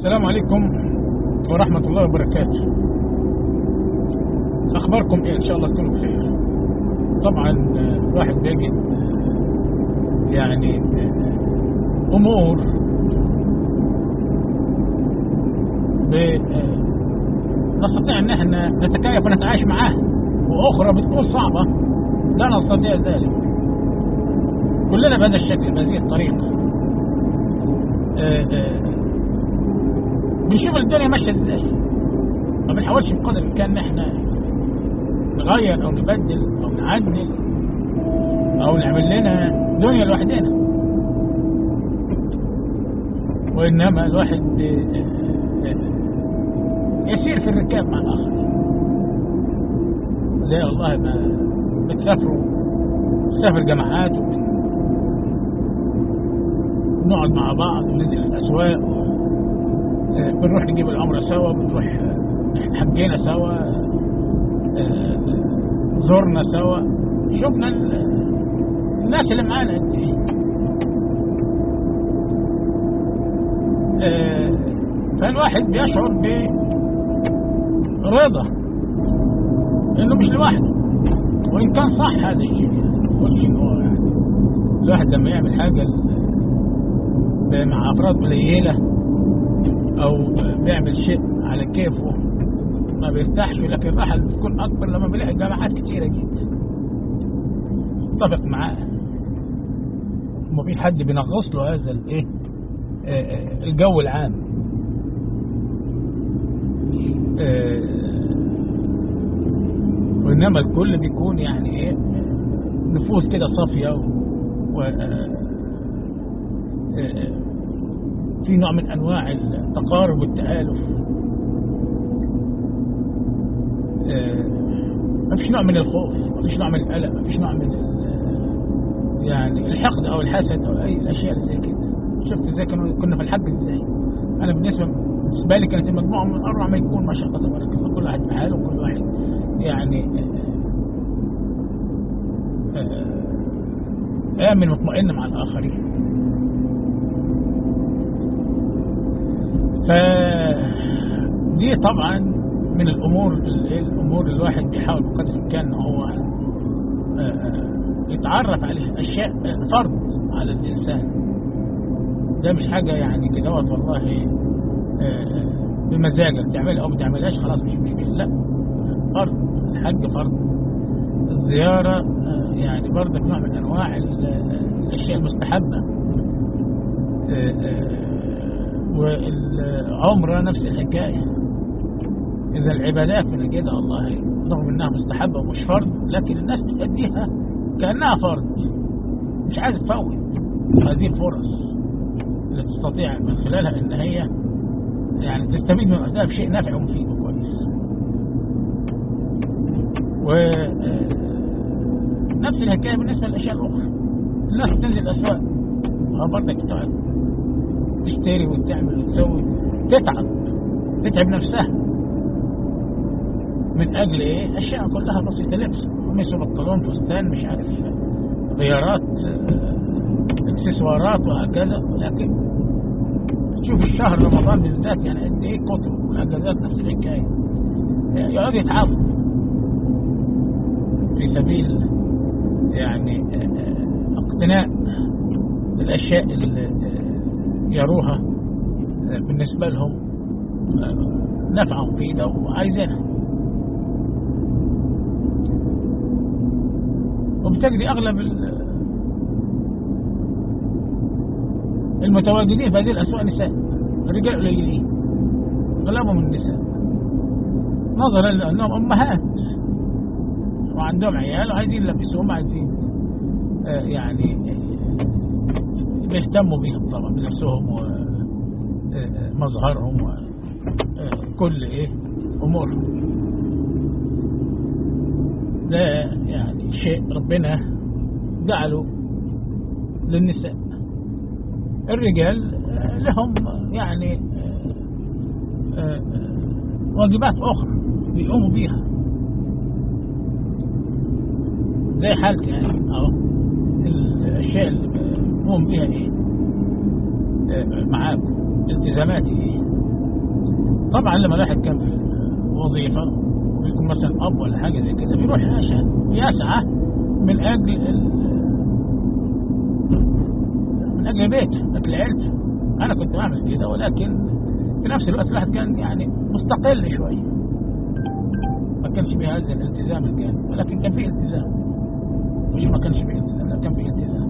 السلام عليكم ورحمة الله وبركاته أخباركم إيه إن شاء الله تكونوا بخير طبعا آه، الواحد بيجد آه، يعني آه، أمور ب- آه، نستطيع أن احنا نتكيف ونتعايش معاها وأخرى بتكون صعبة لا نستطيع ذلك كلنا بهذا الشكل بهذه الطريقة آه، آه، بنشوف الدنيا ماشيه ازاي ما بنحاولش بقدر الامكان ان احنا نغير او نبدل او نعدل او نعمل لنا دنيا لوحدنا وانما الواحد آه، آه، يسير في الركاب مع الاخر زي والله ما بتسافروا تسافر جماعات وبن- نقعد مع بعض وننزل الاسواق آه، بنروح نجيب العمرة سوا بنروح آه، حجينا سوا آه، زرنا سوا شفنا ال- الناس اللي معانا قد ايه آه، فالواحد بيشعر برضا انه مش لوحده وان كان صح هذا الشيء كل شيء هو يعني الواحد لما يعمل حاجه ل- مع افراد قليله او بيعمل شيء على كيفه ما بيرتاحش لكن الراحه بتكون اكبر لما بيلاقي جماعات كتيره جدا اتفق معاه وما في حد بينغص له هذا الايه آه، آه، الجو العام آه، وانما الكل بيكون يعني ايه نفوس كده صافيه و و- آه، آه، في نوع من انواع التقارب والتآلف آه، ما فيش نوع من الخوف ما فيش نوع من القلق ما فيش نوع من ال- يعني الحقد او الحسد او اي الاشياء اللي زي كده شفت ازاي كانوا كنا في الحج ازاي انا بالنسبه بالنسبه لي كانت المجموعه من اروع ما يكون ما شاء الله تبارك الله كل واحد بحاله وكل واحد يعني آه، آه، آمن مطمئن مع الآخرين فدي طبعا من الامور الامور اللي الواحد بيحاول بقدر الامكان ان هو آه، آه، يتعرف عليه اشياء آه، فرض على الانسان ده مش حاجه يعني كده والله آه، بمزاجك تعملها او ما تعملهاش خلاص مش مشكله لا فرض الحج فرض الزياره آه، يعني برضك نوع من انواع ال- الاشياء المستحبه آه، آه، والعمرة نفس الحكاية إذا العبادات من كده والله رغم إنها مستحبة ومش فرض لكن الناس تؤديها كأنها فرض مش عايز تفوت هذه الفرص اللي تستطيع من خلالها إن هي يعني تستفيد من وقتها بشيء نافع ومفيد وكويس و آه، نفس الحكاية بالنسبة للأشياء الأخرى الناس تنزل الأسواق اه برضك تقعد تشتري وتعمل وتسوي تتعب تتعب نفسها من اجل ايه اشياء كلها بسيطه لبس قميص وبنطلون فستان مش عارف غيارات آه، اكسسوارات وهكذا ولكن تشوف الشهر رمضان بالذات يعني قد ايه كتب والاجازات نفس الحكايه يعني يقعدوا يتعبوا في سبيل يعني آه، آه، اقتناء الاشياء اللي آه، يروها آه، بالنسبه لهم آه، نافعه ومفيده وعايزينها وبتجري اغلب ال- المتواجدين في هذه الاسواق نساء الرجال قليلين اغلبهم النساء نظرا لانهم امهات وعندهم عيال وعايزين يلبسوهم عايزين آه، يعني آه، بيهتموا بيهم طبعا بنفسهم ومظهرهم وكل ايه امورهم ده يعني شيء ربنا جعله للنساء الرجال آه، لهم يعني آه، آه، واجبات اخرى بيقوموا بيها زي حالتي يعني اهو الاشياء اللي بقوم بيها ايه آه، معاكم التزاماتي ايه طبعا لما الواحد كان في وظيفة ويكون مثلا أب ولا حاجة زي كده بيروح عشان يسعى من أجل ال- من أجل بيته من أجل عيلته أنا كنت بعمل كده ولكن في نفس الوقت الواحد كان يعني مستقل شوية ما كانش بهذا الالتزام الكامل ولكن كان فيه التزام مش ما كانش فيه التزام لا كان فيه التزام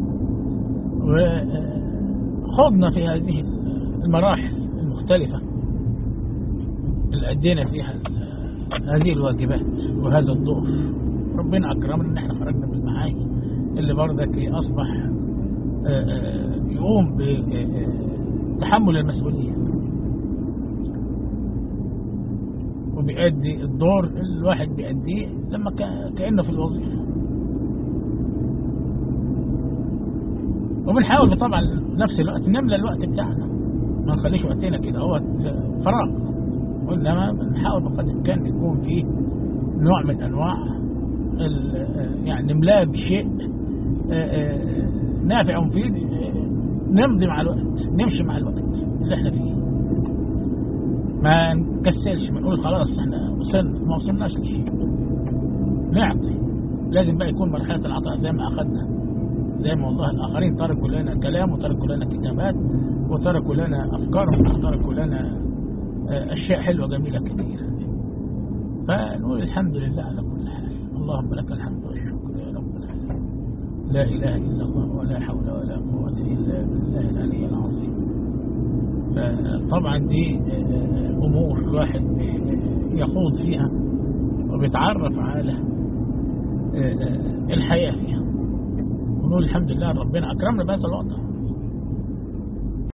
وخضنا في هذه المراحل المختلفة اللي أدينا فيها هذه الواجبات وهذا الدور ربنا أكرمنا إن احنا خرجنا بالمعاهد اللي برضك أصبح آه، آه، يقوم بتحمل المسؤولية وبيأدي الدور اللي الواحد بيأديه لما كا- كأنه في الوظيفة وبنحاول طبعا نفس الوقت نملى الوقت بتاعنا ما نخليش وقتنا كده هو فراغ وإنما بنحاول بقدر الإمكان يكون فيه نوع من أنواع ال- يعني نملاه بشيء آه، آه، نافع ومفيد آه، نمضي مع الوقت نمشي مع الوقت اللي احنا فيه ما نكسلش ما نقول خلاص احنا وصلنا ما وصلناش لشيء نعطي لازم بقى يكون مرحلة العطاء زي ما أخذنا زي ما والله الآخرين تركوا لنا كلام وتركوا لنا كتابات وتركوا لنا أفكارهم وتركوا لنا آه، أشياء حلوة جميلة كثيرة فنقول الحمد لله على كل حال اللهم لك الحمد والشكر يا رب العالمين لا إله إلا الله ولا حول ولا قوة إلا بالله العلي العظيم فطبعا دي آه، أمور الواحد يخوض فيها وبيتعرف على آه، آه، الحياة فيها ونقول الحمد لله ربنا أكرمنا بهذا الوضع